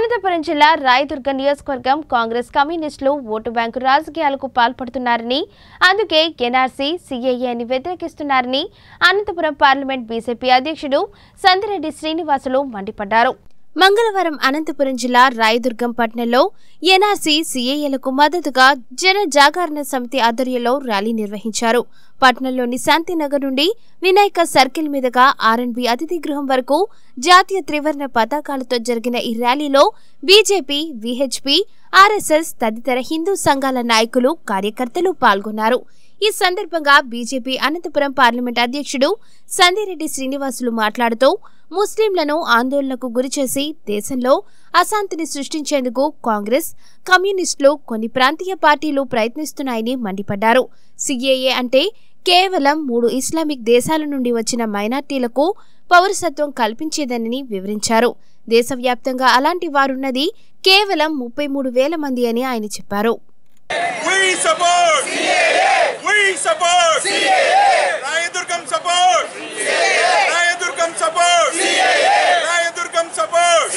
అనంతపురం జిల్లా రాయదుర్గ నియోజకవర్గం కాంగ్రెస్ కమ్యూనిస్టులు ఓటు బ్యాంకు రాజకీయాలకు పాల్పడుతున్నారని అందుకే ఎన్ఆర్సీ సీఏఏని వ్యతిరేకిస్తున్నారని అనంతపురం పార్లమెంట్ బీజేపీ అధ్యక్షుడు సందిరెడ్డి శ్రీనివాసులు మండిపడ్డారు మంగళవారం అనంతపురం జిల్లా రాయదుర్గం పట్టణంలో ఎన్ఆర్సీ సీఏఏలకు మద్దతుగా జన జాగరణ సమితి ఆధ్వర్యంలో ర్యాలీ నిర్వహించారు పట్టణంలోని శాంతినగర్ నుండి వినాయక సర్కిల్ మీదుగా ఆర్ఎన్బి అతిథి గృహం వరకు జాతీయ త్రివర్ణ పతాకాలతో జరిగిన ఈ ర్యాలీలో బీజేపీ విహెచ్పి ఆర్ఎస్ఎస్ తదితర హిందూ సంఘాల నాయకులు కార్యకర్తలు పాల్గొన్నారు ఈ సందర్భంగా బీజేపీ అనంతపురం పార్లమెంట్ అధ్యక్షుడు సందిరెడ్డి శ్రీనివాసులు మాట్లాడుతూ ముస్లింలను ఆందోళనకు గురిచేసి దేశంలో అశాంతిని సృష్టించేందుకు కాంగ్రెస్ కమ్యూనిస్టులు కొన్ని ప్రాంతీయ పార్టీలు ప్రయత్నిస్తున్నాయని మండిపడ్డారు సీఏఏ అంటే కేవలం మూడు ఇస్లామిక్ దేశాల నుండి వచ్చిన మైనార్టీలకు పౌరసత్వం కల్పించేదని వివరించారు దేశవ్యాప్తంగా అలాంటి వారున్నది కేవలం ముప్పై మూడు వేల మంది అని ఆయన చెప్పారు We support! We support! Rayadurgam support! Rayadurgam support! Rayadurgam support!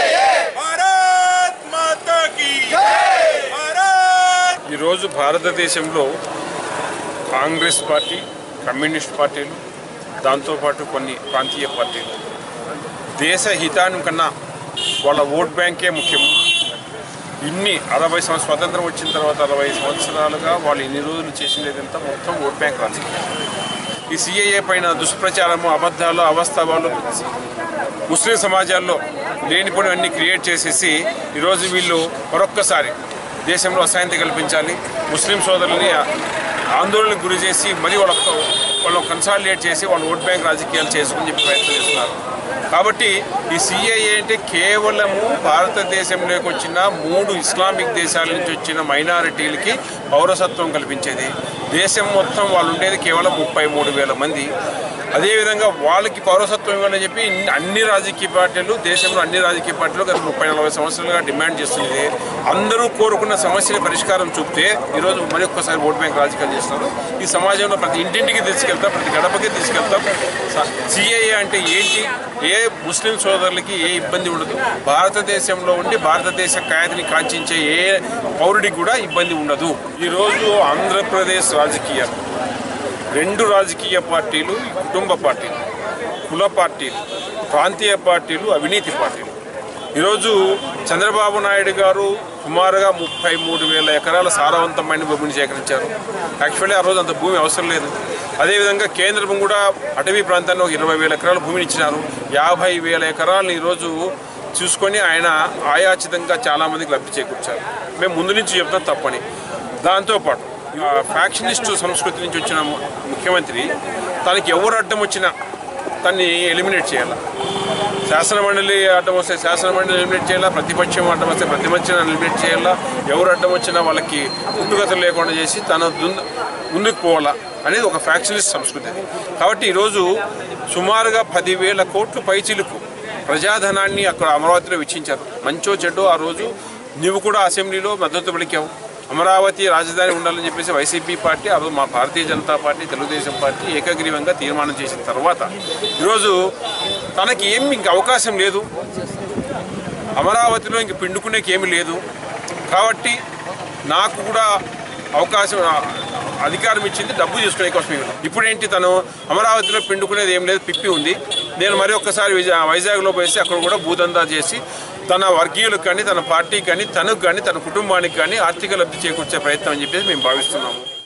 Bharat Mata కీ భారత్ ఈరోజు భారతదేశంలో కాంగ్రెస్ పార్టీ కమ్యూనిస్ట్ పార్టీలు దాంతోపాటు కొన్ని ప్రాంతీయ పార్టీలు దేశ హితాన్ని కన్నా వాళ్ళ ఓట్ బ్యాంకే ముఖ్యం ఇన్ని అరవై సంవత్సరం స్వతంత్రం వచ్చిన తర్వాత అరవై సంవత్సరాలుగా వాళ్ళు ఇన్ని రోజులు చేసినదంతా మొత్తం ఓట్ బ్యాంక్ రాజకీయం ఈ సిఐఏ పైన దుష్ప్రచారము అబద్ధాలు అవస్థావాలు ముస్లిం సమాజాల్లో లేనిపోయిన అన్ని క్రియేట్ చేసేసి ఈరోజు వీళ్ళు మరొక్కసారి దేశంలో అశాంతి కల్పించాలి ముస్లిం సోదరుల్ని ఆందోళనకు గురి చేసి మళ్ళీ వాళ్ళ వాళ్ళని కన్సాలిడేట్ చేసి వాళ్ళ ఓట్ బ్యాంక్ రాజకీయాలు చేసుకుని చెప్పి ప్రయత్నం చేస్తున్నారు కాబట్టి ఈ సిఏఏ అంటే కేవలము భారతదేశంలోకి వచ్చిన మూడు ఇస్లామిక్ దేశాల నుంచి వచ్చిన మైనారిటీలకి పౌరసత్వం కల్పించేది దేశం మొత్తం వాళ్ళు ఉండేది కేవలం ముప్పై మూడు వేల మంది అదేవిధంగా వాళ్ళకి పౌరసత్వం ఇవ్వాలని చెప్పి ఇన్ని- అన్ని రాజకీయ పార్టీలు దేశంలో అన్ని రాజకీయ పార్టీలు గత ముప్పై నలభై సంవత్సరాలుగా డిమాండ్ చేస్తున్నది అందరూ కోరుకున్న సమస్యల పరిష్కారం చూపితే ఈరోజు మరి ఒక్కసారి ఓట్ బ్యాంక్ రాజకీయాలు చేస్తున్నారు ఈ సమాజంలో ప్రతి ఇంటింటికి తీసుకెళ్తాం ప్రతి గడపకి తీసుకెళ్తాం సిఏఏ అంటే ఏంటి ఏ ముస్లిం సోదరులకి ఏ ఇబ్బంది ఉండదు భారతదేశంలో ఉండి భారతదేశ ఖాయతని కాంక్షించే ఏ పౌరుడికి కూడా ఇబ్బంది ఉండదు ఈరోజు ఆంధ్రప్రదేశ్ రాజకీయాలు రెండు రాజకీయ పార్టీలు ఈ కుటుంబ పార్టీలు కుల పార్టీలు ప్రాంతీయ పార్టీలు అవినీతి పార్టీలు ఈరోజు చంద్రబాబు నాయుడు గారు సుమారుగా ముప్పై మూడు వేల ఎకరాల సారవంతమైన భూమిని సేకరించారు యాక్చువల్లీ ఆ రోజు అంత భూమి అవసరం లేదు అదేవిధంగా కేంద్రం కూడా అటవీ ప్రాంతాల్లో ఒక ఇరవై వేల ఎకరాల భూమిని ఇచ్చినారు యాభై వేల ఎకరాలను ఈరోజు చూసుకొని ఆయన ఆయాచితంగా చాలామందికి లబ్ధి చేకూర్చారు మేము ముందు నుంచి చెప్తాం తప్పని దాంతోపాటు ఆ ఫ్యాక్షనిస్టు సంస్కృతి నుంచి వచ్చిన ము- ముఖ్యమంత్రి తనకి ఎవరు అడ్డం వచ్చినా తన్ని ఎలిమినేట్ చేయాలి శాసనమండలి అడ్డం వస్తే శాసనమండలి ఎలిమినేట్ చేయాలా ప్రతిపక్షం అడ్డం వస్తే ప్రతిపక్షం ఎలిమినేట్ చేయాలా ఎవరు అడ్డం వచ్చినా వాళ్ళకి పుట్టుగతులు లేకుండా చేసి తన దున్ ముందుకు పోవాలా అనేది ఒక ఫ్యాక్షనిస్ట్ సంస్కృతి అది కాబట్టి ఈరోజు సుమారుగా పదివేల కోట్లు పైచిలుకు ప్రజాధనాన్ని అక్కడ అమరావతిలో వెచ్చించారు మంచో చెడ్డో ఆ రోజు నువ్వు కూడా అసెంబ్లీలో మద్దతు పలికావు అమరావతి రాజధాని ఉండాలని చెప్పేసి వైసీపీ పార్టీ ఆ రోజు మా భారతీయ జనతా పార్టీ తెలుగుదేశం పార్టీ ఏకగ్రీవంగా తీర్మానం చేసిన తర్వాత ఈరోజు తనకి ఏమి ఇంక అవకాశం లేదు అమరావతిలో ఇంక పిండుకునేకి ఏమీ లేదు కాబట్టి నాకు కూడా అవకాశం ఆ, అధికారం ఇచ్చింది డబ్బు చేసుకునే కోసం ఇవ్వను. ఇప్పుడు ఏంటి తను అమరావతిలో పిండుకునేది ఏం లేదు పిప్పి ఉంది నేను మరి ఒక్కసారి విజయ వైజాగ్లో పోయేసి అక్కడ కూడా భూదందా చేసి తన వర్గీయులకు కానీ తన పార్టీకి కానీ తనకు కానీ తన కుటుంబానికి కానీ ఆర్థిక లబ్ధి చేకూర్చే ప్రయత్నం అని చెప్పేసి మేము భావిస్తున్నాము